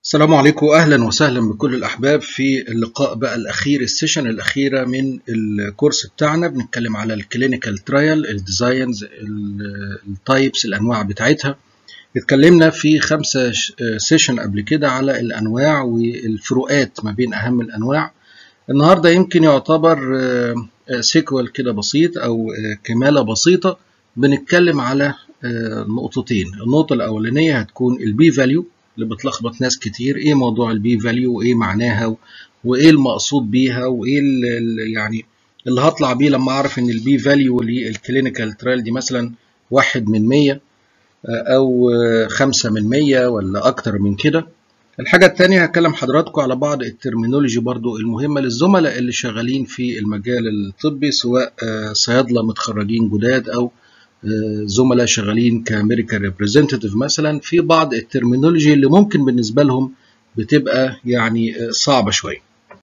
السلام عليكم اهلا وسهلا بكل الاحباب في اللقاء بقى الاخير السيشن الاخيره من الكورس بتاعنا بنتكلم على الكلينيكال ترايل الديزاينز التايبس الانواع بتاعتها اتكلمنا في خمسة سيشن قبل كده على الانواع والفروقات ما بين اهم الانواع النهارده يمكن يعتبر سيكوال كده بسيط او كماله بسيطه بنتكلم على نقطتين النقطه الاولانيه هتكون البي فاليو اللي بتلخبط ناس كتير ايه موضوع البي فاليو وايه معناها وايه المقصود بيها وايه اللي يعني اللي هطلع بيه لما اعرف ان البي فاليو للكلينيكال ترايل دي مثلا واحد من مية او خمسة من مية ولا اكتر من كده الحاجة التانية هكلم حضراتكم على بعض الترمينولوجي برضو المهمة للزملاء اللي شغالين في المجال الطبي سواء صيادلة متخرجين جداد او زملاء شغالين كامريكان ريبريزنتيف مثلا في بعض الترمينولوجي اللي ممكن بالنسبه لهم بتبقى يعني صعبه شويه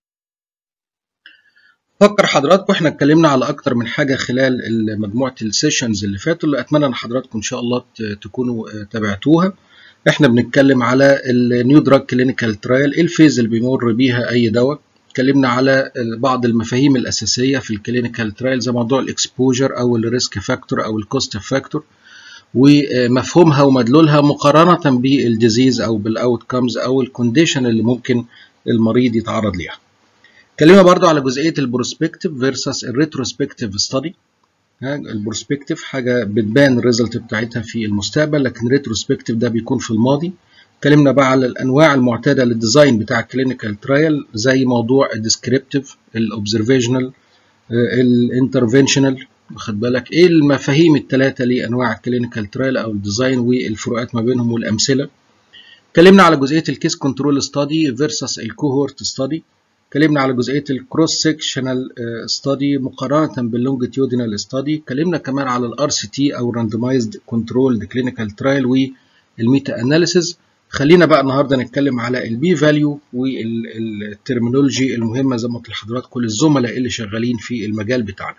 فكر حضراتكم احنا اتكلمنا على اكتر من حاجه خلال مجموعه السيشنز اللي فاتوا اللي اتمنى ان حضراتكم ان شاء الله تكونوا تابعتوها احنا بنتكلم على النيو دراج كلينيكال ترايل ايه الفيز اللي بيمر بيها اي دواء اتكلمنا على بعض المفاهيم الاساسيه في الكلينيكال ترايل زي موضوع الاكسبوجر او الريسك فاكتور او الكوست فاكتور ومفهومها ومدلولها مقارنه بالديزيز او بالاوت كامز او الكونديشن اللي ممكن المريض يتعرض ليها اتكلمنا برضو على جزئيه البروسبكتيف فيرسس الريتروسبكتيف ستادي البروسبكتيف حاجه بتبان الريزلت بتاعتها في المستقبل لكن الريتروسبكتيف ده بيكون في الماضي اتكلمنا بقى على الانواع المعتاده للديزاين بتاع الكلينيكال ترايل زي موضوع الديسكريبتيف الاوبزرفيشنال الانترفنشنال واخد بالك ايه المفاهيم الثلاثه لانواع الكلينيكال ترايل او الديزاين والفروقات ما بينهم والامثله اتكلمنا على جزئيه الكيس كنترول ستادي فيرسس الكوهورت ستادي اتكلمنا على جزئيه الكروس سيكشنال ستادي مقارنه باللونجيتيودينال ستادي اتكلمنا كمان على الار سي تي او راندمايزد كنترول كلينيكال ترايل والميتا اناليسيز خلينا بقى النهارده نتكلم على البي فاليو والترمينولوجي المهمه زي ما قلت لحضراتكم للزملاء اللي شغالين في المجال بتاعنا.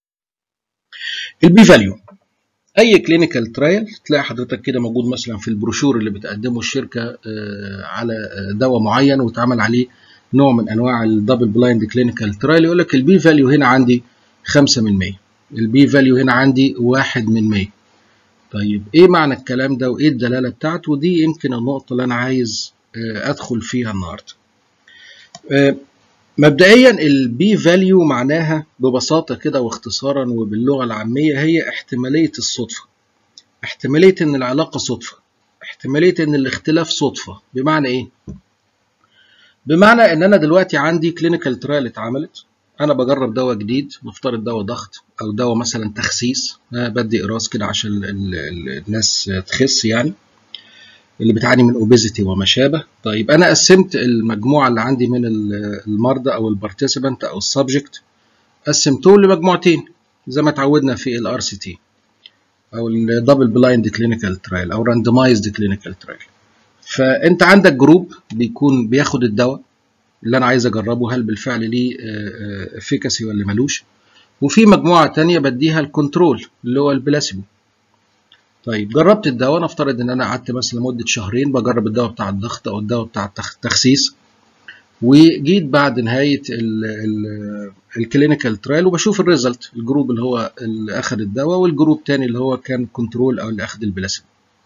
البي فاليو اي كلينيكال ترايل تلاقي حضرتك كده موجود مثلا في البروشور اللي بتقدمه الشركه على دواء معين واتعمل عليه نوع من انواع الدبل بلايند كلينيكال ترايل يقول لك البي فاليو هنا عندي 5 من 100 البي فاليو هنا عندي 1 من 100 طيب ايه معنى الكلام ده وايه الدلاله بتاعته ودي يمكن النقطه اللي انا عايز ادخل فيها النهارده مبدئيا البي فاليو معناها ببساطه كده واختصارا وباللغه العاميه هي احتماليه الصدفه احتماليه ان العلاقه صدفه احتماليه ان الاختلاف صدفه بمعنى ايه بمعنى ان انا دلوقتي عندي كلينيكال ترايل اتعملت انا بجرب دواء جديد نفترض دواء ضغط او دواء مثلا تخسيس بدي اقراص كده عشان الناس تخس يعني اللي بتعاني من اوبيزيتي وما شابه طيب انا قسمت المجموعه اللي عندي من المرضى او البارتيسيبانت او السبجكت قسمتهم لمجموعتين زي ما اتعودنا في الار سي تي او الدبل بلايند كلينيكال ترايل او راندمايزد كلينيكال ترايل فانت عندك جروب بيكون بياخد الدواء اللي انا عايز اجربه هل بالفعل ليه افيكاسي ولا ملوش وفي مجموعه تانية بديها الكنترول اللي هو البلاسيبو طيب جربت الدواء نفترض ان انا قعدت مثلا مده شهرين بجرب الدواء بتاع الضغط او الدواء بتاع التخسيس وجيت بعد نهايه الكلينيكال ترايل وبشوف الريزلت الجروب اللي هو اللي اخذ الدواء والجروب تاني اللي هو كان كنترول او اللي اخذ البلاسيبو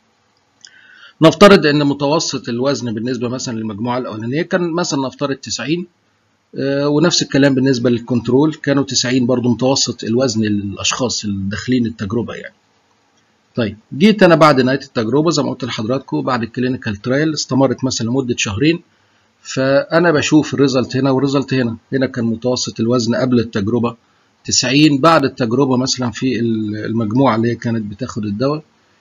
نفترض ان متوسط الوزن بالنسبه مثلا للمجموعه الاولانيه كان مثلا نفترض 90 ونفس الكلام بالنسبه للكنترول كانوا 90 برضو متوسط الوزن للاشخاص اللي داخلين التجربه يعني طيب جيت انا بعد نهايه التجربه زي ما قلت لحضراتكم بعد الكلينيكال ترايل استمرت مثلا لمده شهرين فانا بشوف الريزلت هنا والريزلت هنا هنا كان متوسط الوزن قبل التجربه 90 بعد التجربه مثلا في المجموعه اللي هي كانت بتاخد الدواء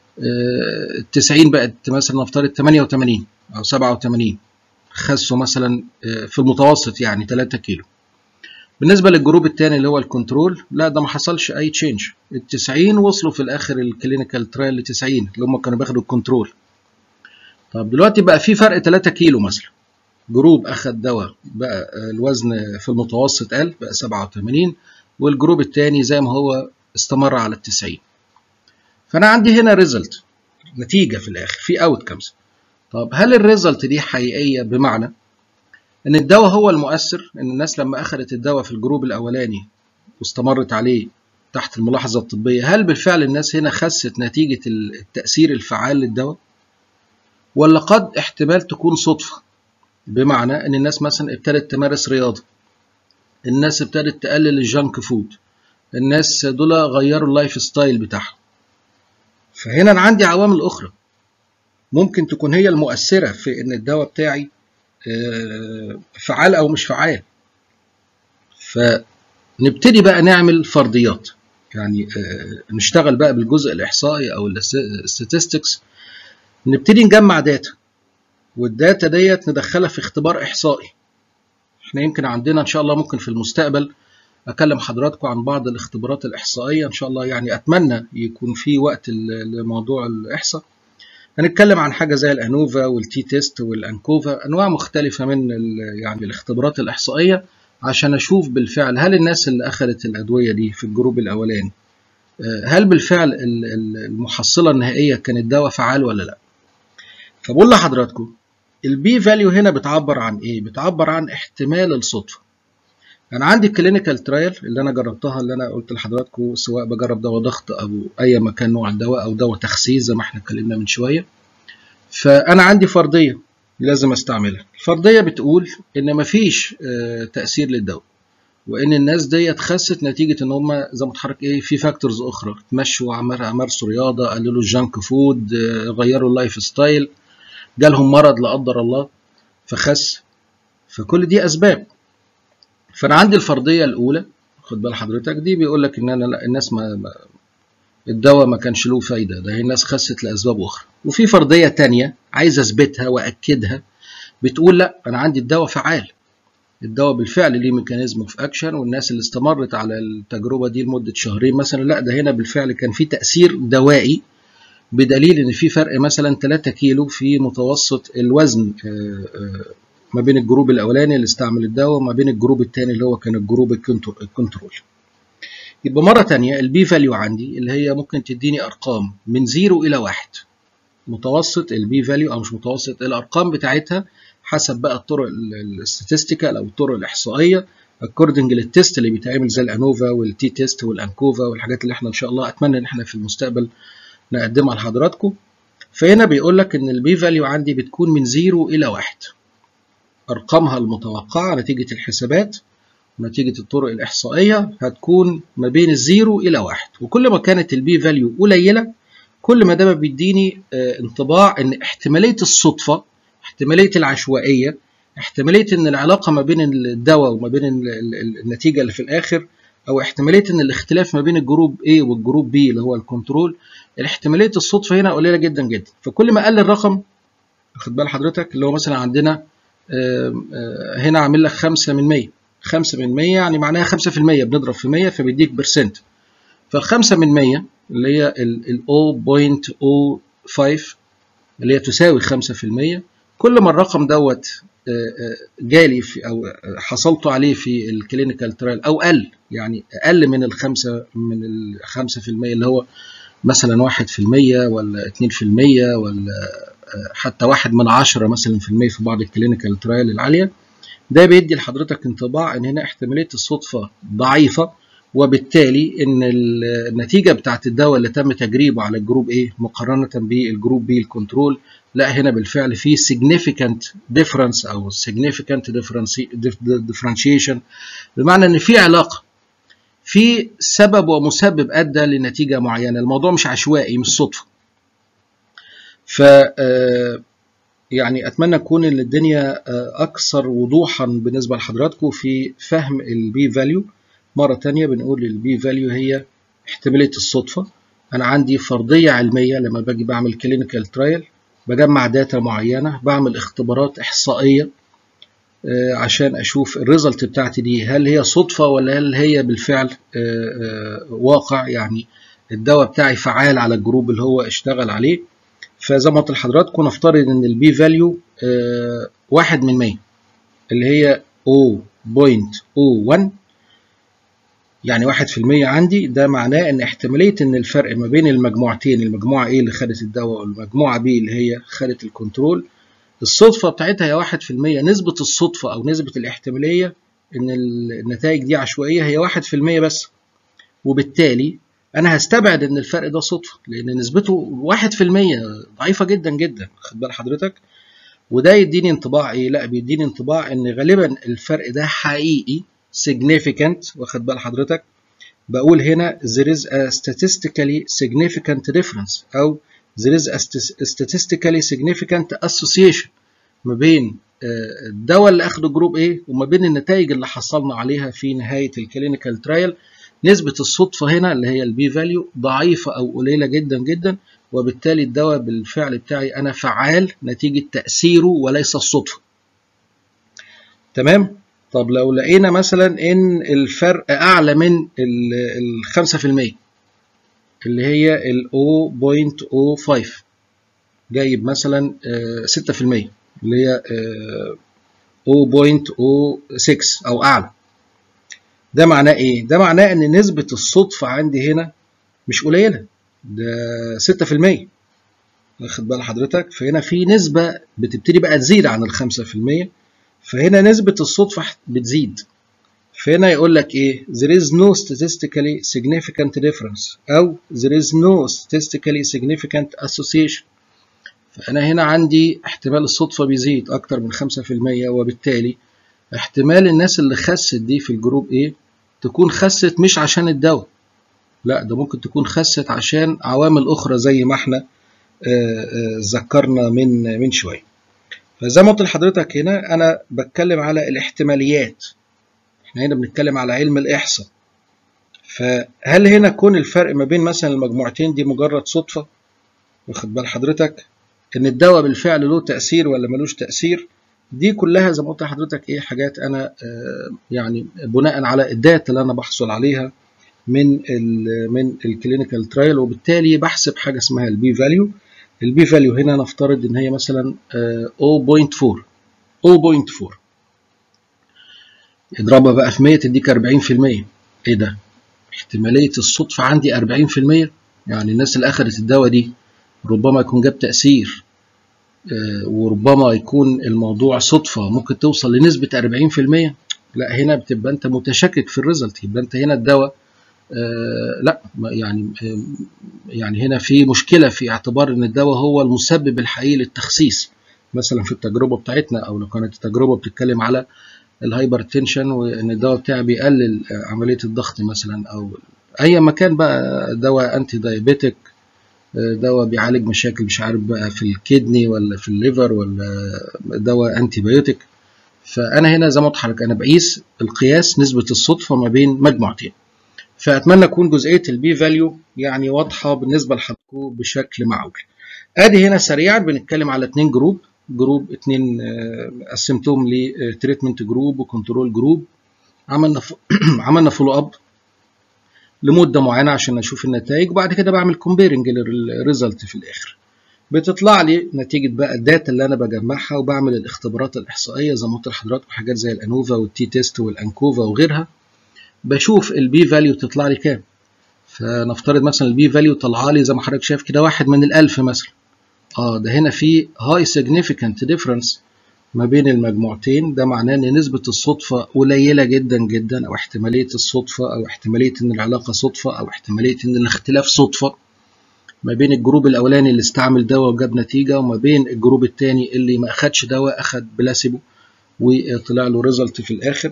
ال 90 بقت مثلا نفترض 88 او 87 خسوا مثلا في المتوسط يعني 3 كيلو بالنسبه للجروب الثاني اللي هو الكنترول لا ده ما حصلش اي تشينج ال 90 وصلوا في الاخر الكلينيكال ترايل ل 90 اللي هم كانوا بياخدوا الكنترول طب دلوقتي بقى في فرق 3 كيلو مثلا جروب اخد دواء بقى الوزن في المتوسط قل بقى 87 والجروب الثاني زي ما هو استمر على ال 90 فانا عندي هنا ريزلت نتيجه في الاخر في اوت كمز طب هل الريزلت دي حقيقيه بمعنى ان الدواء هو المؤثر ان الناس لما اخذت الدواء في الجروب الاولاني واستمرت عليه تحت الملاحظه الطبيه هل بالفعل الناس هنا خست نتيجه التاثير الفعال للدواء ولا قد احتمال تكون صدفه بمعنى ان الناس مثلا ابتدت تمارس رياضه الناس ابتدت تقلل الجانك فود الناس دول غيروا اللايف ستايل بتاعهم فهنا انا عندي عوامل اخرى ممكن تكون هي المؤثره في ان الدواء بتاعي فعال او مش فعال فنبتدي بقى نعمل فرضيات يعني نشتغل بقى بالجزء الاحصائي او الستاتستكس نبتدي نجمع داتا والداتا ديت ندخلها في اختبار احصائي احنا يمكن عندنا ان شاء الله ممكن في المستقبل اكلم حضراتكم عن بعض الاختبارات الاحصائيه ان شاء الله يعني اتمنى يكون في وقت لموضوع الاحصاء هنتكلم عن حاجه زي الانوفا والتي تيست والانكوفا انواع مختلفه من يعني الاختبارات الاحصائيه عشان اشوف بالفعل هل الناس اللي اخذت الادويه دي في الجروب الاولاني هل بالفعل المحصله النهائيه كان الدواء فعال ولا لا فبقول لحضراتكم البي فاليو هنا بتعبر عن ايه بتعبر عن احتمال الصدفه انا عندي كلينيكال ترايل اللي انا جربتها اللي انا قلت لحضراتكم سواء بجرب دواء ضغط او اي مكان نوع الدواء او دواء تخسيس زي ما احنا اتكلمنا من شويه فانا عندي فرضيه لازم استعملها الفرضيه بتقول ان مفيش تاثير للدواء وان الناس ديت خست نتيجه ان هم زي ما اتحرك ايه في فاكتورز اخرى تمشوا مارسوا رياضه قللوا الجانك فود غيروا اللايف ستايل جالهم مرض لا قدر الله فخس فكل دي اسباب فانا عندي الفرضيه الاولى خد بال حضرتك دي بيقول لك ان انا لا الناس ما, ما الدواء ما كانش له فايده ده هي الناس خست لاسباب اخرى وفي فرضيه تانية عايز اثبتها واكدها بتقول لا انا عندي الدواء فعال الدواء بالفعل ليه ميكانيزم اوف اكشن والناس اللي استمرت على التجربه دي لمده شهرين مثلا لا ده هنا بالفعل كان في تاثير دوائي بدليل ان في فرق مثلا 3 كيلو في متوسط الوزن ما بين الجروب الاولاني اللي استعمل الدواء وما بين الجروب الثاني اللي هو كان الجروب الكنترول يبقى مره ثانيه البي فاليو عندي اللي هي ممكن تديني ارقام من 0 الى 1 متوسط البي فاليو او مش متوسط الارقام بتاعتها حسب بقى الطرق الاستاتستيكال او الطرق الاحصائيه اكوردنج للتيست اللي بيتعمل زي الانوفا والتي تيست والانكوفا والحاجات اللي احنا ان شاء الله اتمنى ان احنا في المستقبل نقدمها لحضراتكم فهنا بيقول لك ان البي فاليو عندي بتكون من 0 الى 1 ارقامها المتوقعه نتيجه الحسابات ونتيجه الطرق الاحصائيه هتكون ما بين الزيرو الى 1 وكل ما كانت البي فاليو قليله كل ما ده بيديني انطباع ان احتماليه الصدفه احتماليه العشوائيه احتماليه ان العلاقه ما بين الدواء وما بين النتيجه اللي في الاخر او احتماليه ان الاختلاف ما بين الجروب A والجروب B اللي هو الكنترول احتماليه الصدفه هنا قليله جدا جدا فكل ما قل الرقم واخد بال حضرتك اللي هو مثلا عندنا هنا عامل لك 5 من 100 5 من 100 يعني معناها 5% بنضرب في 100 فبيديك برسنت فال 5 من 100 اللي هي ال 0.05 اللي هي تساوي 5% كل ما الرقم دوت جالي في او حصلت عليه في الكلينيكال ترايل او قل يعني اقل من الخمسة من ال 5% اللي هو مثلا 1% ولا 2% ولا حتى واحد من عشرة مثلا في المية في بعض الكلينيكال ترايل العالية ده بيدي لحضرتك انطباع ان هنا احتمالية الصدفة ضعيفة وبالتالي ان النتيجة بتاعت الدواء اللي تم تجريبه على الجروب A مقارنة بالجروب B الكنترول لا هنا بالفعل في significant difference او significant differentiation بمعنى ان في علاقة في سبب ومسبب ادى لنتيجة معينة الموضوع مش عشوائي مش صدفة ف يعني اتمنى تكون ان الدنيا اكثر وضوحا بالنسبه لحضراتكم في فهم البي فاليو مره تانية بنقول البي فاليو هي احتماليه الصدفه انا عندي فرضيه علميه لما باجي بعمل كلينيكال ترايل بجمع داتا معينه بعمل اختبارات احصائيه عشان اشوف الريزلت بتاعتي دي هل هي صدفه ولا هل هي بالفعل واقع يعني الدواء بتاعي فعال على الجروب اللي هو اشتغل عليه فزي ما قلت لحضراتكم نفترض ان البي فاليو واحد من 100 اللي هي 0.01 يعني واحد في المية عندي ده معناه ان احتمالية ان الفرق ما بين المجموعتين المجموعة A اللي خدت الدواء والمجموعة B اللي هي خدت الكنترول الصدفة بتاعتها هي 1% نسبة الصدفة أو نسبة الاحتمالية إن النتائج دي عشوائية هي 1% بس وبالتالي أنا هستبعد إن الفرق ده صدفة لأن نسبته 1% ضعيفة جدا جدا خد بال حضرتك وده يديني انطباع إيه؟ لا بيديني انطباع إن غالبا الفرق ده حقيقي significant واخد بال حضرتك بقول هنا there is a statistically significant difference أو there is a statistically significant association ما بين الدواء اللي اخده جروب A وما بين النتائج اللي حصلنا عليها في نهاية الكلينيكال ترايل نسبة الصدفة هنا اللي هي البي فاليو ضعيفة أو قليلة جدا جدا وبالتالي الدواء بالفعل بتاعي أنا فعال نتيجة تأثيره وليس الصدفة تمام؟ طب لو لقينا مثلا إن الفرق أعلى من ال 5% اللي هي ال 0.05 جايب مثلا 6% اللي هي 0.06 او اعلى ده معناه ايه ده معناه ان نسبة الصدفة عندي هنا مش قليلة ده 6% واخد بال حضرتك فهنا في نسبة بتبتدي بقى تزيد عن ال 5% فهنا نسبة الصدفة بتزيد فهنا يقول لك ايه there is no statistically significant difference او there is no statistically significant association فأنا هنا عندي احتمال الصدفة بيزيد أكتر من 5% وبالتالي احتمال الناس اللي خست دي في الجروب A تكون خست مش عشان الدواء لا ده ممكن تكون خست عشان عوامل أخرى زي ما احنا ذكرنا من من شوية فزي ما قلت لحضرتك هنا أنا بتكلم على الاحتماليات احنا هنا بنتكلم على علم الإحصاء فهل هنا كون الفرق ما بين مثلا المجموعتين دي مجرد صدفة واخد بال حضرتك ان الدواء بالفعل له تاثير ولا ملوش تاثير دي كلها زي ما قلت لحضرتك ايه حاجات انا آه يعني بناء على الداتا اللي انا بحصل عليها من ال من الكلينيكال ترايل وبالتالي بحسب حاجه اسمها البي فاليو البي فاليو هنا نفترض ان هي مثلا آه 0.4 0.4 اضربها بقى في 100 تديك 40% ايه ده احتماليه الصدفه عندي 40% يعني الناس اللي اخذت الدواء دي ربما يكون جاب تأثير وربما يكون الموضوع صدفة ممكن توصل لنسبة 40% لا هنا بتبقى انت متشكك في الريزلت يبقى انت هنا الدواء لا يعني يعني هنا في مشكلة في اعتبار ان الدواء هو المسبب الحقيقي للتخسيس مثلا في التجربة بتاعتنا او لو كانت التجربة بتتكلم على الهايبر تنشن وان الدواء بتاعي بيقلل عملية الضغط مثلا او اي مكان بقى دواء انتي دايابيتك دواء بيعالج مشاكل مش عارف بقى في الكدني ولا في الليفر ولا دواء انتي بايوتيك فانا هنا زي ما قلت لحضرتك انا بقيس القياس نسبه الصدفه ما بين مجموعتين فاتمنى تكون جزئيه البي فاليو يعني واضحه بالنسبه لحضراتكم بشكل معقول ادي هنا سريعا بنتكلم على اتنين جروب جروب اتنين قسمتهم لتريتمنت جروب وكنترول جروب عملنا ف... عملنا فولو اب لمده معينه عشان اشوف النتائج وبعد كده بعمل كومبيرنج للريزلت في الاخر بتطلع لي نتيجه بقى الداتا اللي انا بجمعها وبعمل الاختبارات الاحصائيه زي ما قلت لحضراتكم حاجات زي الانوفا والتي تيست والانكوفا وغيرها بشوف البي فاليو تطلع لي كام فنفترض مثلا البي فاليو طلع لي زي ما حضرتك شايف كده واحد من الألف مثلا اه ده هنا في هاي significant difference ما بين المجموعتين ده معناه ان نسبة الصدفة قليلة جدا جدا او احتمالية الصدفة او احتمالية ان العلاقة صدفة او احتمالية ان الاختلاف صدفة ما بين الجروب الاولاني اللي استعمل دواء وجاب نتيجة وما بين الجروب الثاني اللي ما اخدش دواء اخد بلاسيبو وطلع له ريزلت في الاخر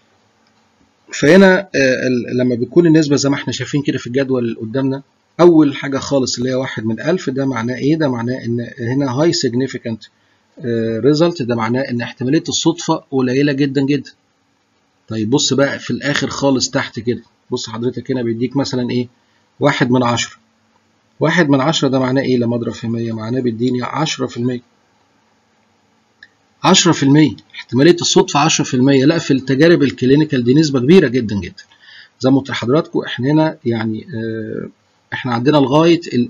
فهنا لما بتكون النسبة زي ما احنا شايفين كده في الجدول اللي قدامنا أول حاجة خالص اللي هي واحد من ألف ده معناه إيه؟ ده معناه إن هنا هاي significant ريزلت ده معناه إن احتمالية الصدفة قليلة جدا جدا. طيب بص بقى في الآخر خالص تحت كده بص حضرتك هنا بيديك مثلا إيه؟ واحد من عشرة. واحد من عشرة ده معناه إيه لما أضرب في مية؟ معناه بيديني عشرة في المية. 10% احتماليه الصدفه 10% لا في التجارب الكلينيكال دي نسبه كبيره جدا جدا زي ما قلت لحضراتكم احنا هنا يعني اه احنا عندنا لغايه ال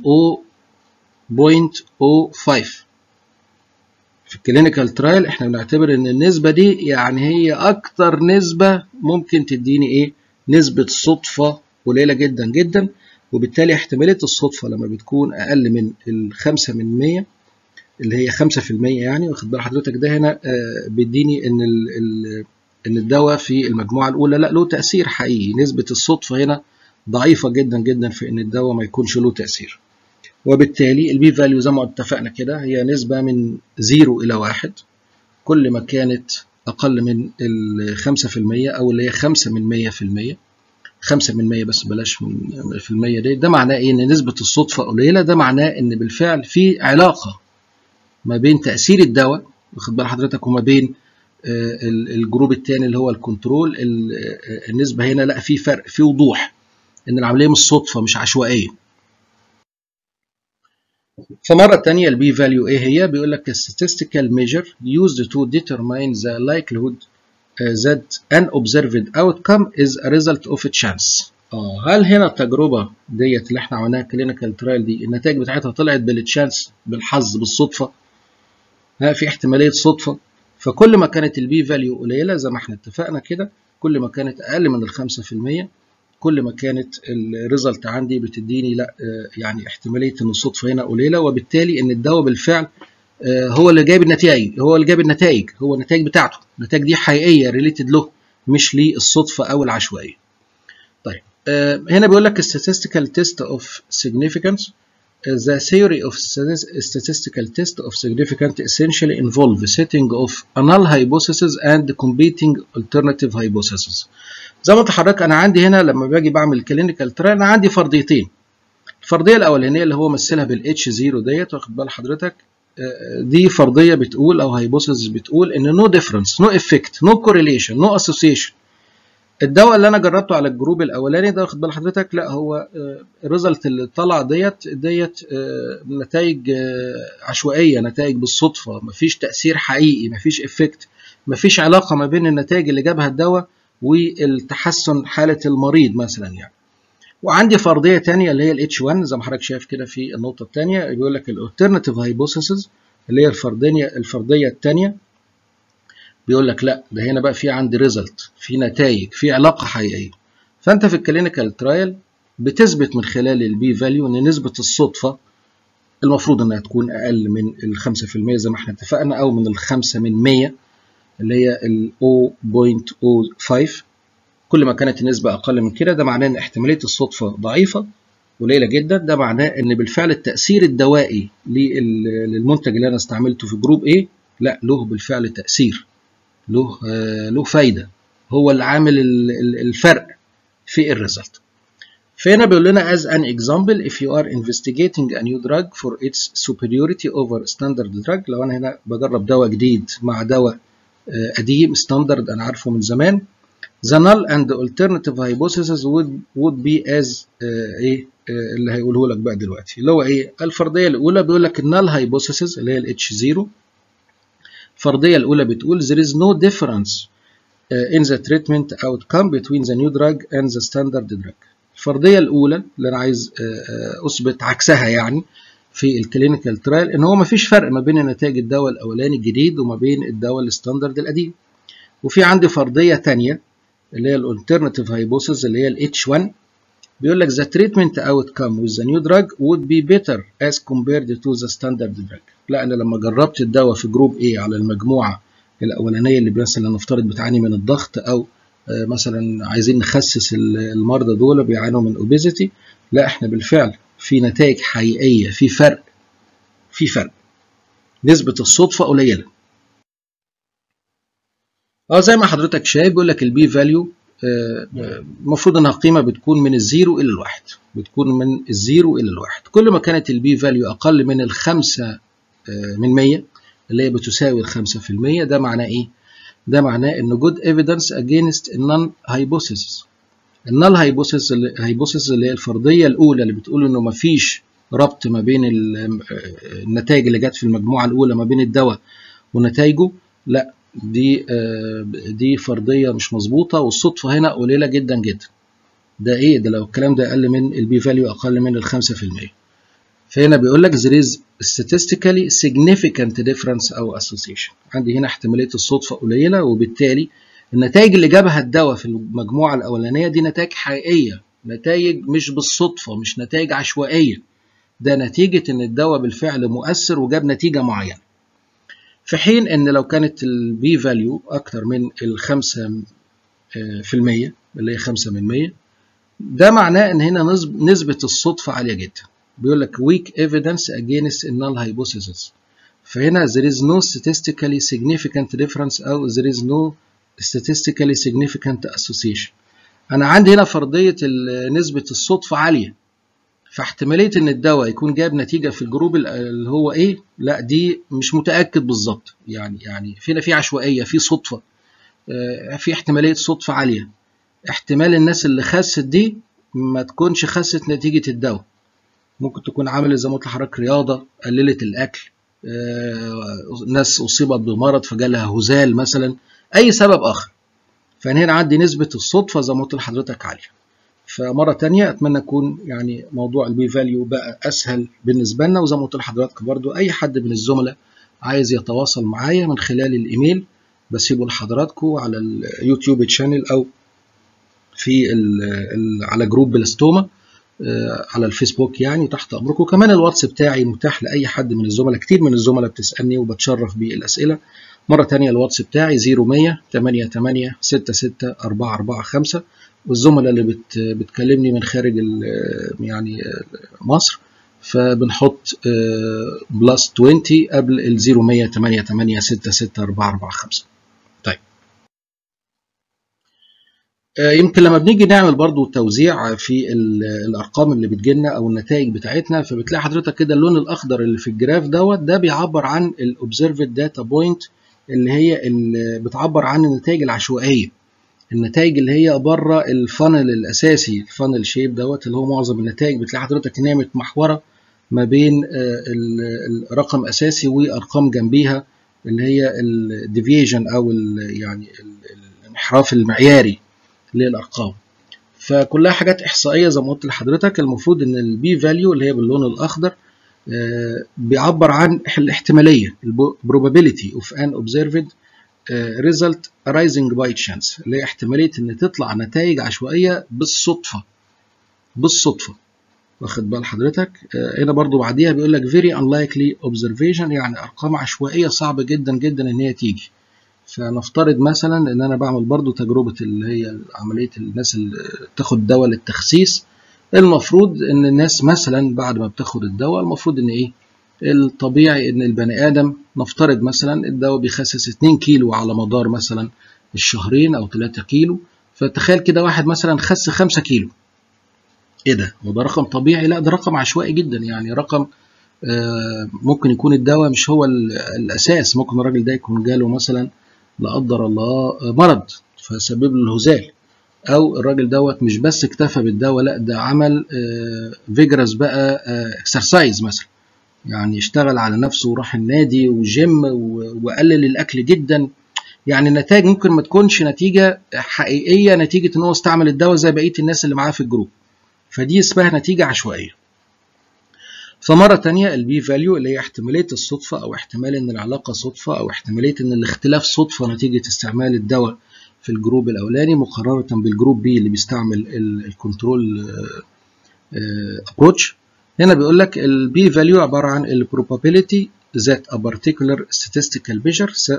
0.05 في الكلينيكال ترايل احنا بنعتبر ان النسبه دي يعني هي اكتر نسبه ممكن تديني ايه نسبه صدفه قليله جدا جدا وبالتالي احتماليه الصدفه لما بتكون اقل من الخمسة من 100 اللي هي 5% يعني واخد بال حضرتك ده هنا بيديني ان ال ان الدواء في المجموعه الاولى لا له تاثير حقيقي نسبه الصدفه هنا ضعيفه جدا جدا في ان الدواء ما يكونش له تاثير وبالتالي البي فاليو زي ما اتفقنا كده هي نسبه من 0 الى 1 كل ما كانت اقل من ال 5% او اللي هي 5 من 100% 5 من 100 بس بلاش من في المية دي ده معناه ايه ان نسبة الصدفة قليلة ده معناه ان بالفعل في علاقة ما بين تأثير الدواء واخد بال حضرتك وما بين الجروب الثاني اللي هو الكنترول النسبة هنا لا في فرق في وضوح ان العملية مش صدفة مش عشوائية فمرة تانية البي فاليو ايه هي بيقول لك statistical measure used to determine the likelihood that an observed outcome is a result of a chance اه هل هنا التجربة ديت اللي احنا عملناها كلينيكال ترايل دي النتائج بتاعتها طلعت بالتشانس بالحظ بالصدفة ها في احتمالية صدفة فكل ما كانت البي فاليو قليلة زي ما احنا اتفقنا كده كل ما كانت أقل من الخمسة في المية كل ما كانت الريزلت عندي بتديني لا يعني احتمالية ان الصدفة هنا قليلة وبالتالي ان الدواء بالفعل هو اللي جايب النتائج هو اللي جايب النتائج هو النتائج بتاعته النتائج دي حقيقية ريليتد له مش للصدفة أو العشوائية طيب هنا بيقول لك statistical test of significance the theory of statistical test of significance essentially involve setting of a null hypothesis and competing alternative hypothesis زي ما انت حضرتك انا عندي هنا لما باجي بعمل كلينيكال ترايل انا عندي فرضيتين الفرضيه الاولانيه اللي هو مثلها بالاتش 0 ديت واخد بال حضرتك دي فرضيه بتقول او هايبوثيسيس بتقول ان نو ديفرنس نو افكت نو كورليشن نو اسوسيشن الدواء اللي انا جربته على الجروب الاولاني ده واخد بال حضرتك لا هو الريزلت اللي طلع ديت ديت نتائج عشوائيه نتائج بالصدفه مفيش تاثير حقيقي مفيش افكت مفيش علاقه ما بين النتائج اللي جابها الدواء والتحسن حاله المريض مثلا يعني وعندي فرضيه ثانيه اللي هي الاتش 1 زي ما حضرتك شايف كده في النقطه الثانيه بيقول لك الالترناتيف هايبوثيسز اللي هي الفرضيه الفرضيه الثانيه بيقول لك لا ده هنا بقى في عندي ريزلت في نتائج في علاقه حقيقيه فانت في الكلينيكال ترايل بتثبت من خلال البي فاليو ان نسبه الصدفه المفروض انها تكون اقل من ال 5% زي ما احنا اتفقنا او من ال 5 من 100 اللي هي ال 0.05 كل ما كانت النسبة أقل من كده ده معناه إن احتمالية الصدفة ضعيفة قليلة جدا ده معناه إن بالفعل التأثير الدوائي للمنتج اللي أنا استعملته في جروب A لا له بالفعل تأثير له له فايدة هو اللي عامل الفرق في الريزلت فهنا بيقول لنا as an example if you are investigating a new drug for its superiority over standard drug لو أنا هنا بجرب دواء جديد مع دواء قديم ستاندرد أنا عارفه من زمان The null and the alternative hypothesis would, would be as uh, ايه uh, اللي هيقوله لك بقى دلوقتي اللي هو ايه الفرضيه الاولى بيقول لك النال hypothesis اللي هي ال H0 الفرضيه الاولى بتقول there is no difference uh, in the treatment outcome between the new drug and the standard drug الفرضيه الاولى اللي انا عايز uh, اثبت عكسها يعني في الكلينيكال ترايل ان هو مفيش فرق ما بين نتائج الدواء الاولاني الجديد وما بين الدواء الستاندرد القديم وفي عندي فرضيه ثانيه اللي هي الالترناتيف هايبوثيس اللي هي ال H1 بيقول لك the treatment outcome with the new drug would be better as compared to the standard drug لا انا لما جربت الدواء في جروب A على المجموعه الاولانيه اللي مثلا نفترض بتعاني من الضغط او مثلا عايزين نخسس المرضى دول بيعانوا من obesity لا احنا بالفعل في نتائج حقيقيه في فرق في فرق نسبه الصدفه قليله اه زي ما حضرتك شايف بيقول لك البي فاليو المفروض انها قيمه بتكون من الزيرو الى الواحد بتكون من الزيرو الى الواحد كل ما كانت البي فاليو اقل من الخمسة من 100 اللي هي بتساوي الخمسة في المية ده معناه ايه ده معناه ان good evidence against non hypothesis النال هايبوثيس هايبوثيس اللي هي الفرضيه الاولى اللي بتقول انه مفيش ربط ما بين النتائج اللي جت في المجموعه الاولى ما بين الدواء ونتائجه لا دي دي فرضيه مش مظبوطه والصدفه هنا قليله جدا جدا ده ايه ده لو الكلام ده اقل من البي فاليو اقل من ال 5% فهنا بيقول لك there is statistically significant difference او association عندي هنا احتماليه الصدفه قليله وبالتالي النتائج اللي جابها الدواء في المجموعه الاولانيه دي نتائج حقيقيه نتائج مش بالصدفه مش نتائج عشوائيه ده نتيجة إن الدواء بالفعل مؤثر وجاب نتيجة معينة في حين إن لو كانت البي فاليو أكتر من الخمسة في المية اللي هي خمسة من مية ده معناه إن هنا نسبة الصدفة عالية جدا بيقول لك weak evidence against null hypothesis فهنا there is no statistically significant difference أو there is no statistically significant association أنا عندي هنا فرضية نسبة الصدفة عالية فاحتمالية إن الدواء يكون جاب نتيجة في الجروب اللي هو إيه لا دي مش متأكد بالظبط يعني يعني فينا في عشوائية في صدفة في احتمالية صدفة عالية احتمال الناس اللي خست دي ما تكونش خست نتيجة الدواء ممكن تكون عملت زي ما قلت لحضرتك رياضة قللت الأكل ناس أصيبت بمرض فجالها هزال مثلا أي سبب آخر فأنا هنا عندي نسبة الصدفة زي ما قلت لحضرتك عالية فمرة تانية أتمنى يكون يعني موضوع البي فاليو بقى أسهل بالنسبة لنا وزي ما قلت لحضرتك برضو أي حد من الزملاء عايز يتواصل معايا من خلال الإيميل بسيبه لحضراتكم على اليوتيوب تشانل أو في ال ال على جروب بلاستوما على الفيسبوك يعني تحت امركم وكمان الواتس بتاعي متاح لاي حد من الزملاء كتير من الزملاء بتسالني وبتشرف بالاسئله مره تانية الواتس بتاعي 0100 88 66 445 والزملاء اللي بت بتكلمني من خارج يعني مصر فبنحط بلس 20 قبل ال 0100 88 66 445 طيب يمكن لما بنيجي نعمل برضو توزيع في الارقام اللي بتجيلنا او النتائج بتاعتنا فبتلاقي حضرتك كده اللون الاخضر اللي في الجراف دوت ده بيعبر عن الاوبزرفد داتا بوينت اللي هي اللي بتعبر عن النتائج العشوائيه النتائج اللي هي بره الفانل الاساسي الفانل شيب دوت اللي هو معظم النتائج بتلاقي حضرتك انها متمحوره ما بين الرقم اساسي وارقام جنبيها اللي هي الديفيجن او يعني الانحراف المعياري للارقام فكلها حاجات احصائيه زي ما قلت لحضرتك المفروض ان البي فاليو اللي هي باللون الاخضر بيعبر عن الاحتماليه probability of an observed result arising by chance اللي هي احتماليه ان تطلع نتائج عشوائيه بالصدفه بالصدفه واخد بال حضرتك هنا برضو بعديها بيقول لك very unlikely observation يعني ارقام عشوائيه صعب جدا جدا ان هي تيجي فنفترض مثلا ان انا بعمل برضو تجربة اللي هي عملية الناس اللي تاخد دواء للتخسيس المفروض ان الناس مثلا بعد ما بتاخد الدواء المفروض ان ايه الطبيعي ان البني ادم نفترض مثلا الدواء بيخسس 2 كيلو على مدار مثلا الشهرين او 3 كيلو فتخيل كده واحد مثلا خس 5 كيلو ايه ده وده رقم طبيعي لا ده رقم عشوائي جدا يعني رقم آه ممكن يكون الدواء مش هو الاساس ممكن الراجل ده يكون جاله مثلا لا قدر الله مرض فسبب له الهزال او الراجل دوت مش بس اكتفى بالدواء لا ده عمل فيجرس بقى اكسرسايز مثلا يعني اشتغل على نفسه وراح النادي وجيم وقلل الاكل جدا يعني النتائج ممكن ما تكونش نتيجه حقيقيه نتيجه ان هو استعمل الدواء زي بقيه الناس اللي معاه في الجروب فدي اسمها نتيجه عشوائيه فمرة تانية البي فاليو اللي هي احتمالية الصدفة أو احتمال إن العلاقة صدفة أو احتمالية إن الاختلاف صدفة نتيجة استعمال الدواء في الجروب الأولاني مقارنة بالجروب بي اللي بيستعمل الكنترول ابروتش هنا بيقول لك البي فاليو عبارة عن ال probability that a particular statistical measure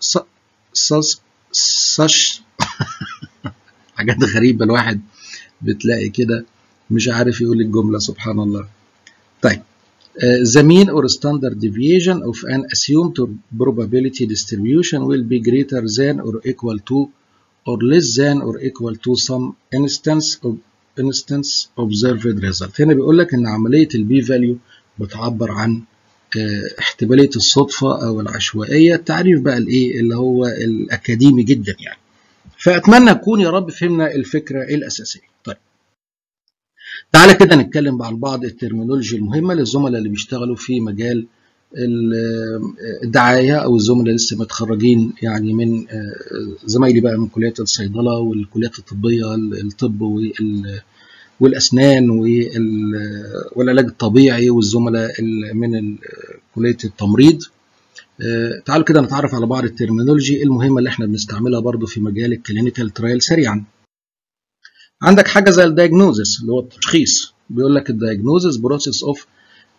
such حاجات غريبة الواحد بتلاقي كده مش عارف يقول الجملة سبحان الله طيب the mean or standard deviation of an assumed probability distribution will be greater than or equal to or less than or equal to some instance of instance observed result هنا بيقول لك ان عملية البي فاليو بتعبر عن احتمالية الصدفة او العشوائية التعريف بقى الايه اللي هو الاكاديمي جدا يعني فاتمنى اكون يا رب فهمنا الفكرة الاساسية طيب تعالى كده نتكلم عن بعض الترمينولوجي المهمة للزملاء اللي بيشتغلوا في مجال الدعاية أو الزملاء لسه متخرجين يعني من زمايلي بقى من كليات الصيدلة والكليات الطبية الطب والأسنان والعلاج الطبيعي والزملاء من كلية التمريض تعالوا كده نتعرف على بعض الترمينولوجي المهمة اللي احنا بنستعملها برضو في مجال الكلينيكال ترايل سريعا عندك حاجه زي الدايجنوزس اللي هو التشخيص بيقول لك الدايجنوزس بروسيس اوف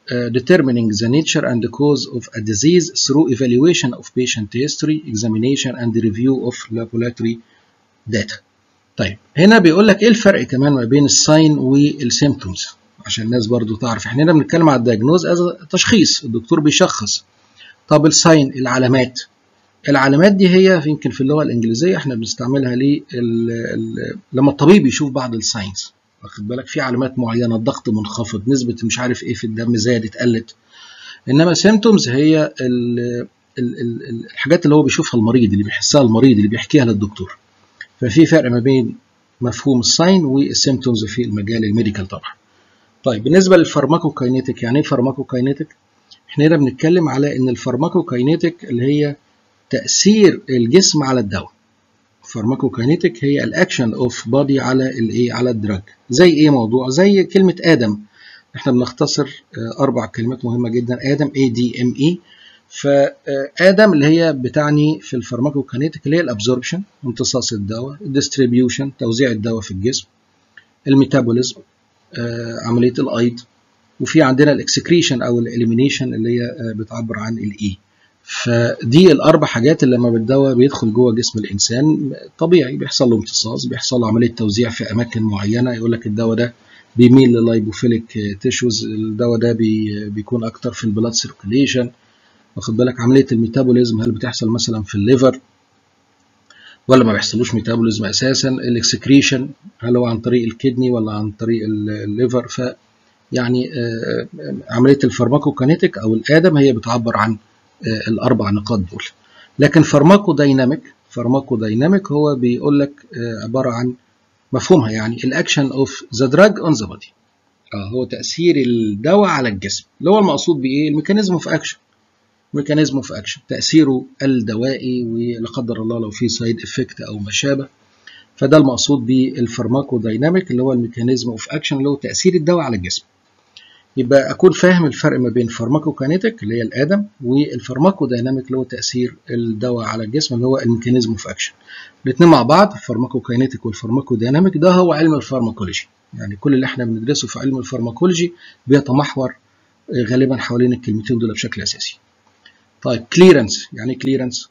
determining the nature and the cause of a disease through evaluation of patient history, examination and review of laboratory data. طيب هنا بيقول لك ايه الفرق كمان ما بين الساين والسيمتومز عشان الناس برضو تعرف احنا هنا بنتكلم على الدياجنوز از تشخيص الدكتور بيشخص طب الساين العلامات العلامات دي هي يمكن في اللغه الانجليزيه احنا بنستعملها ليه لما الطبيب يشوف بعض الساينز واخد بالك في علامات معينه الضغط منخفض نسبه مش عارف ايه في الدم زادت قلت انما سيمتومز هي ال ال ال الحاجات اللي هو بيشوفها المريض اللي بيحسها المريض اللي بيحكيها للدكتور ففي فرق ما بين مفهوم الساين والسيمتومز في المجال الميديكال طبعا طيب بالنسبه للفارماكوكاينيتك يعني ايه فارماكوكاينيتك احنا هنا بنتكلم على ان الفارماكوكاينيتك اللي هي تاثير الجسم على الدواء فارماكوكاينيتك هي الاكشن اوف بادي على الايه على الدراج زي ايه موضوع زي كلمه ادم احنا بنختصر اربع كلمات مهمه جدا ادم اي دي ام اي فادم اللي هي بتعني في الفارماكوكاينيتك اللي هي الابزوربشن امتصاص الدواء الديستريبيوشن توزيع الدواء في الجسم الميتابوليزم عمليه الايض وفي عندنا الاكسكريشن او الاليمينيشن اللي هي بتعبر عن الاي فدي الاربع حاجات اللي لما الدواء بيدخل جوه جسم الانسان طبيعي بيحصل له امتصاص بيحصل له عمليه توزيع في اماكن معينه يقول لك الدواء ده بيميل للايبوفيليك تيشوز الدواء ده بي بيكون اكتر في البلاد سيركوليشن واخد بالك عمليه الميتابوليزم هل بتحصل مثلا في الليفر ولا ما بيحصلوش ميتابوليزم اساسا الاكسكريشن هل هو عن طريق الكدني ولا عن طريق الليفر ف يعني عمليه الفارماكوكينيتيك او الادم هي بتعبر عن الاربع نقاط دول لكن فارماكو دايناميك فارماكو دايناميك هو بيقول لك عباره عن مفهومها يعني الاكشن اوف ذا دراج اون ذا بودي اه هو تاثير الدواء على الجسم اللي هو المقصود بايه الميكانيزم اوف اكشن ميكانيزم اوف اكشن تاثيره الدوائي ولا قدر الله لو في سايد افكت او ما شابه فده المقصود بالفارماكو دايناميك اللي هو الميكانيزم اوف اكشن اللي هو تاثير الدواء على الجسم يبقى اكون فاهم الفرق ما بين فارماكوكينيتيك اللي هي الادم والفارماكو دايناميك اللي هو تاثير الدواء على الجسم اللي هو الميكانيزم اوف اكشن الاثنين مع بعض الفارماكوكينيتيك والفارماكو دايناميك ده هو علم الفارماكولوجي يعني كل اللي احنا بندرسه في علم الفارماكولوجي بيتمحور غالبا حوالين الكلمتين دول بشكل اساسي طيب كليرنس يعني كليرنس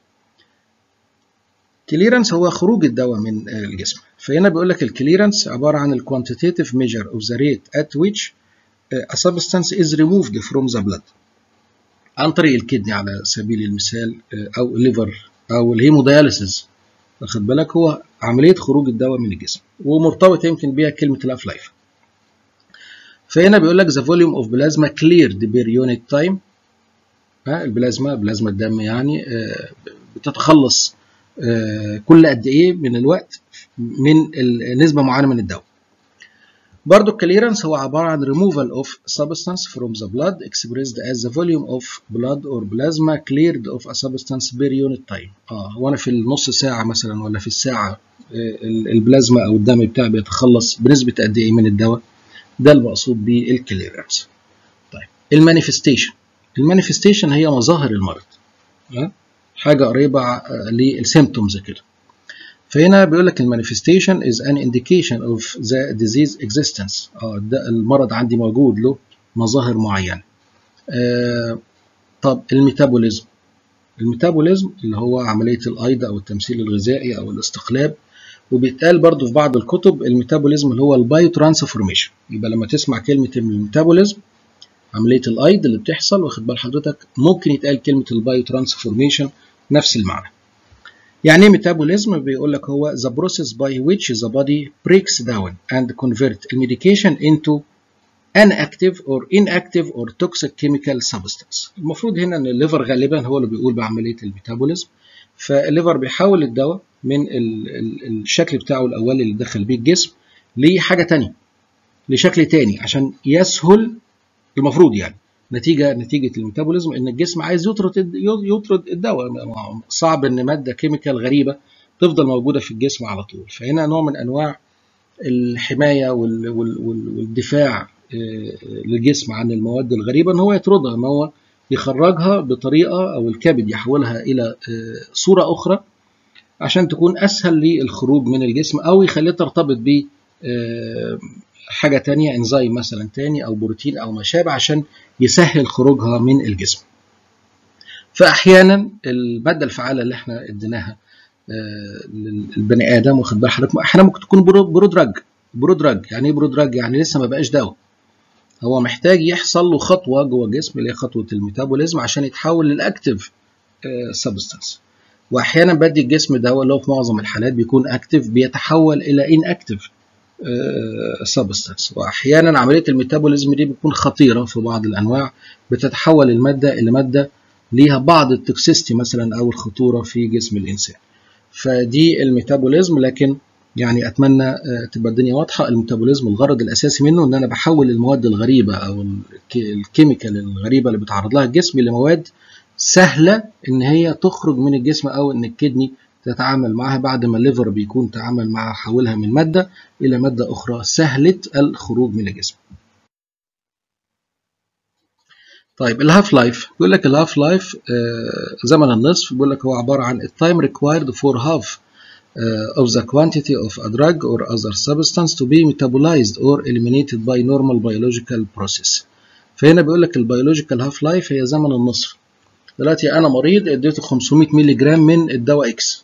كليرنس هو خروج الدواء من الجسم فهنا بيقول لك الكليرنس عباره عن الكوانتيتيف ميجر اوف ذا ريت ات which a substance is removed from the blood عن طريق الكدني على سبيل المثال او الليفر او الهيمودياليسيس واخد بالك هو عمليه خروج الدواء من الجسم ومرتبط يمكن بيها كلمه الاف لايف فهنا بيقول لك the volume of plasma cleared per unit time البلازما بلازما الدم يعني بتتخلص كل قد ايه من الوقت من نسبه معينه من الدواء برضو الكليرنس هو عبارة عن removal of substance from the blood expressed as the volume of blood or plasma cleared of a substance per unit time اه هو انا في النص ساعة مثلا ولا في الساعة البلازما او الدم بتاعي بيتخلص بنسبة قد ايه من الدواء ده المقصود بالكليرنس طيب المانيفستيشن المانيفستيشن هي مظاهر المرض اه حاجة قريبة للسيمتومز كده فهنا بيقول لك المانيفستيشن is an indication of the disease existence اه ده المرض عندي موجود له مظاهر معينه آه طب الميتابوليزم الميتابوليزم اللي هو عمليه الايض او التمثيل الغذائي او الاستقلاب وبيتقال برضو في بعض الكتب الميتابوليزم اللي هو البايو ترانسفورميشن يبقى لما تسمع كلمه الميتابوليزم عمليه الايض اللي بتحصل واخد بال حضرتك ممكن يتقال كلمه البايو ترانسفورميشن نفس المعنى يعني ايه ميتابوليزم بيقول لك هو the process by which the body breaks down and convert the medication into an active or inactive or toxic chemical substance المفروض هنا ان الليفر غالبا هو اللي بيقول بعمليه الميتابوليزم فالليفر بيحول الدواء من ال ال الشكل بتاعه الاولي اللي دخل بيه الجسم لحاجه تانية لشكل تاني عشان يسهل المفروض يعني نتيجه نتيجه الميتابوليزم ان الجسم عايز يطرد يطرد الدواء صعب ان ماده كيميكال غريبه تفضل موجوده في الجسم على طول فهنا نوع من انواع الحمايه والدفاع للجسم عن المواد الغريبه ان هو يطردها ان هو يخرجها بطريقه او الكبد يحولها الى صوره اخرى عشان تكون اسهل للخروج من الجسم او يخليها ترتبط ب حاجة تانية انزيم مثلا تاني أو بروتين أو ما شابه عشان يسهل خروجها من الجسم فأحيانا المادة الفعالة اللي احنا اديناها للبني آدم واخد بال حضرتك أحيانا ممكن تكون برودراج برودراج يعني ايه برودراج يعني لسه ما بقاش دواء هو محتاج يحصل له خطوة جوه الجسم اللي هي خطوة الميتابوليزم عشان يتحول للأكتيف سبستانس واحيانا بدي الجسم دواء اللي هو في معظم الحالات بيكون اكتف بيتحول الى ان اكتف سبستانس واحيانا عمليه الميتابوليزم دي بتكون خطيره في بعض الانواع بتتحول الماده الى ماده ليها بعض التوكسيستي مثلا او الخطوره في جسم الانسان فدي الميتابوليزم لكن يعني اتمنى تبقى الدنيا واضحه الميتابوليزم الغرض الاساسي منه ان انا بحول المواد الغريبه او الكيميكال الغريبه اللي بيتعرض لها الجسم لمواد سهله ان هي تخرج من الجسم او ان الكدني تتعامل معها بعد ما الليفر بيكون تعامل معها حولها من ماده الى ماده اخرى سهله الخروج من الجسم. طيب الهاف لايف بيقول لك الهاف لايف زمن النصف بيقول لك هو عباره عن التايم required for half uh, of the quantity of a drug or other substance to be metabolized or eliminated by normal biological process. فهنا بيقول لك البيولوجيكال هاف لايف هي زمن النصف. دلوقتي انا مريض اديته 500 مللي جرام من الدواء اكس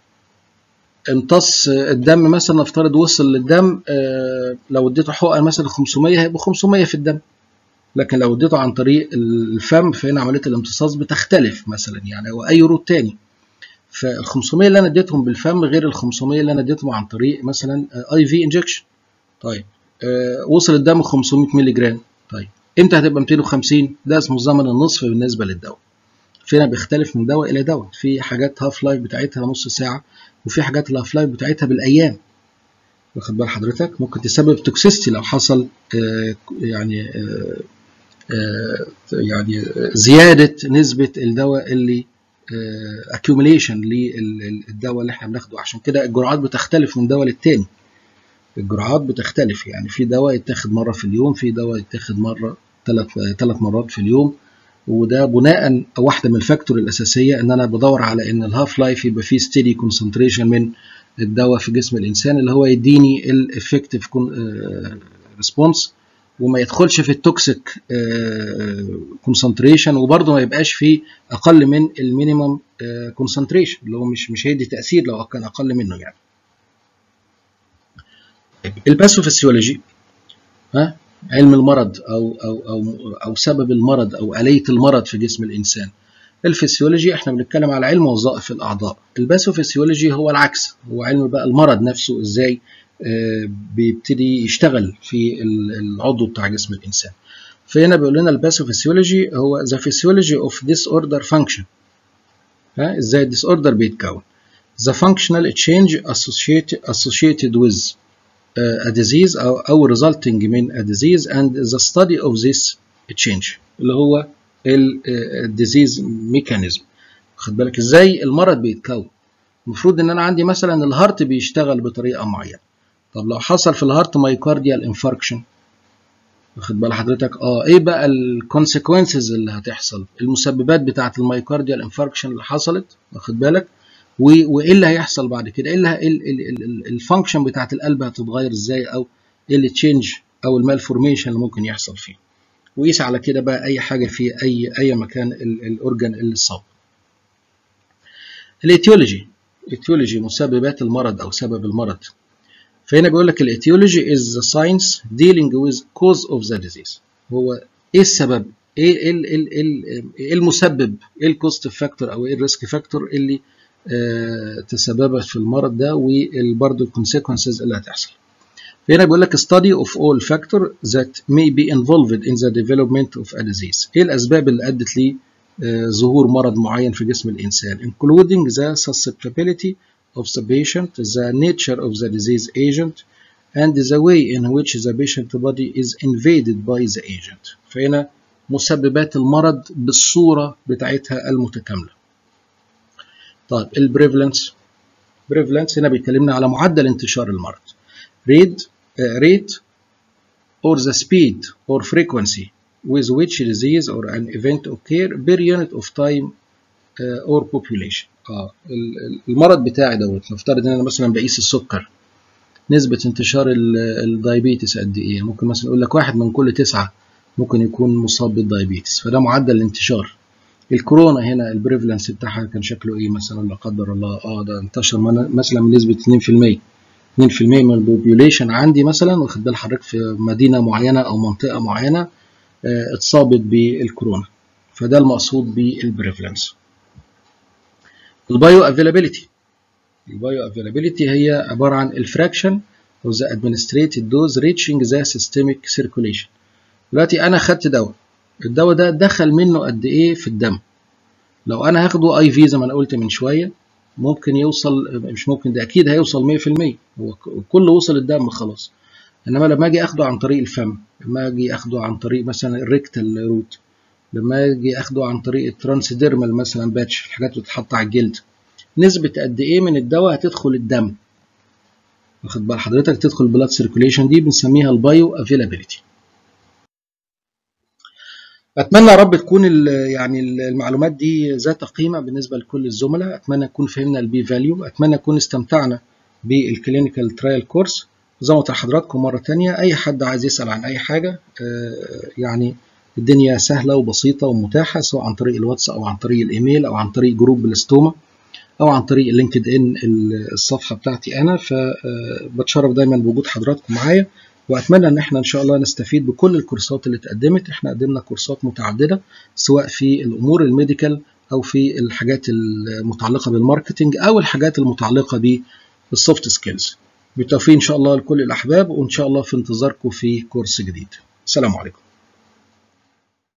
امتص الدم مثلا نفترض وصل للدم لو اديته حقن مثلا 500 هيبقوا 500 في الدم لكن لو اديته عن طريق الفم فهنا عمليه الامتصاص بتختلف مثلا يعني او اي روت تاني فال 500 اللي انا اديتهم بالفم غير ال 500 اللي انا اديتهم عن طريق مثلا اي في انجكشن طيب وصل الدم 500 مللي جرام طيب امتى هتبقى 250 ده اسمه زمن النصف بالنسبه للدواء فينا بيختلف من دواء الى دواء في حاجات هاف لايف بتاعتها نص ساعه وفي حاجات الهاف لايف بتاعتها بالايام واخد بال حضرتك ممكن تسبب توكسيستي لو حصل آه يعني آه آه يعني زياده نسبه الدواء اللي اكيوميليشن للدواء اللي احنا بناخده عشان كده الجرعات بتختلف من دواء للتاني الجرعات بتختلف يعني في دواء يتاخد مره في اليوم في دواء يتاخد مره ثلاث ثلاث مرات في اليوم وده بناء واحده من الفاكتور الاساسيه ان انا بدور على ان الهاف لايف يبقى فيه ستيدي كونسنتريشن من الدواء في جسم الانسان اللي هو يديني الافكتيف ريسبونس وما يدخلش في التوكسيك كونسنتريشن وبرضه ما يبقاش فيه اقل من المينيمم كونسنتريشن اللي هو مش مش هيدي تاثير لو كان اقل منه يعني الباثوفيسيولوجي ها علم المرض أو, أو, أو, أو سبب المرض أو آلية المرض في جسم الإنسان الفسيولوجي احنا بنتكلم على علم وظائف الأعضاء الباثوفيسيولوجي هو العكس هو علم بقى المرض نفسه إزاي آه بيبتدي يشتغل في العضو بتاع جسم الإنسان فهنا بيقول لنا الباثوفيسيولوجي هو the physiology of disorder function ها ازاي الديسوردر بيتكون the functional change associated, associated with a disease أو, أو resulting من a disease and the study of this change اللي هو الديزيز ميكانيزم خد بالك ازاي المرض بيتكون المفروض ان انا عندي مثلا الهارت بيشتغل بطريقه معينه طب لو حصل في الهارت مايكارديال انفاركشن واخد بال حضرتك اه ايه بقى الكونسيكونسز اللي هتحصل المسببات بتاعه المايكارديال انفاركشن اللي حصلت واخد بالك وايه اللي هيحصل بعد كده ايه اللي الفانكشن بتاعه القلب هتتغير ازاي او ايه اللي تشينج او المالفورميشن اللي ممكن يحصل فيه وقيس على كده بقى اي حاجه في اي اي مكان الاورجن اللي اتصاب الاتيولوجي الاتيولوجي مسببات المرض او سبب المرض فهنا بيقول لك الاتيولوجي is the science dealing with cause of the disease هو ايه السبب ايه ايه ايه, إيه المسبب ايه الكوست فاكتور او ايه الريسك فاكتور اللي آه تسببت في المرض ده وبرضه الكونسيكونسز اللي هتحصل هنا بيقول لك study of all factor that may be involved in the development of a disease ايه الاسباب اللي ادت لي آه ظهور مرض معين في جسم الانسان including the susceptibility of the patient the nature of the disease agent and the way in which the patient body is invaded by the agent فهنا مسببات المرض بالصورة بتاعتها المتكاملة طيب البريفلنس بريفلنس هنا بيكلمنا على معدل انتشار المرض rate uh, rate or the speed or frequency with which disease or an event occur per unit of time uh, or population اه المرض بتاعي دوت نفترض ان انا مثلا بقيس السكر نسبة انتشار الدايابيتس قد ايه ممكن مثلا يقول لك واحد من كل تسعة ممكن يكون مصاب بالدايابيتس فده معدل الانتشار الكورونا هنا البريفلنس بتاعها كان شكله ايه مثلا لا قدر الله اه ده انتشر مثلا بنسبة 2% 2% من البوبيوليشن عندي مثلا واخد بال حضرتك في مدينة معينة أو منطقة معينة اه اتصابت بالكورونا فده المقصود بالبريفلنس البايو افيلابيلتي البايو افيلابيلتي هي عبارة عن الفراكشن of the administrated dose reaching the systemic circulation دلوقتي أنا خدت دواء الدواء ده دخل منه قد إيه في الدم لو أنا هاخده أي في زي ما أنا قلت من شوية ممكن يوصل مش ممكن ده اكيد هيوصل 100% هو كله وصل الدم خلاص انما لما اجي اخده عن طريق الفم لما اجي اخده عن طريق مثلا الريكتال روت لما اجي اخده عن طريق الترانسديرمال مثلا باتش الحاجات اللي بتتحط على الجلد نسبة قد ايه من الدواء هتدخل الدم واخد بال حضرتك تدخل البلاد سيركوليشن دي بنسميها البايو افيلابيلتي اتمنى يا رب تكون يعني المعلومات دي ذات قيمه بالنسبه لكل الزملاء اتمنى نكون فهمنا البي فاليو اتمنى نكون استمتعنا بالكلينيكال ترايل كورس زي ما قلت لحضراتكم مره تانية اي حد عايز يسال عن اي حاجه يعني الدنيا سهله وبسيطه ومتاحه سواء عن طريق الواتس او عن طريق الايميل او عن طريق جروب الاستوما او عن طريق اللينكد ان الصفحه بتاعتي انا فبتشرف دايما بوجود حضراتكم معايا واتمنى ان احنا ان شاء الله نستفيد بكل الكورسات اللي اتقدمت احنا قدمنا كورسات متعدده سواء في الامور الميديكال او في الحاجات المتعلقه بالماركتنج او الحاجات المتعلقه بالسوفت سكيلز بالتوفيق ان شاء الله لكل الاحباب وان شاء الله في انتظاركم في كورس جديد السلام عليكم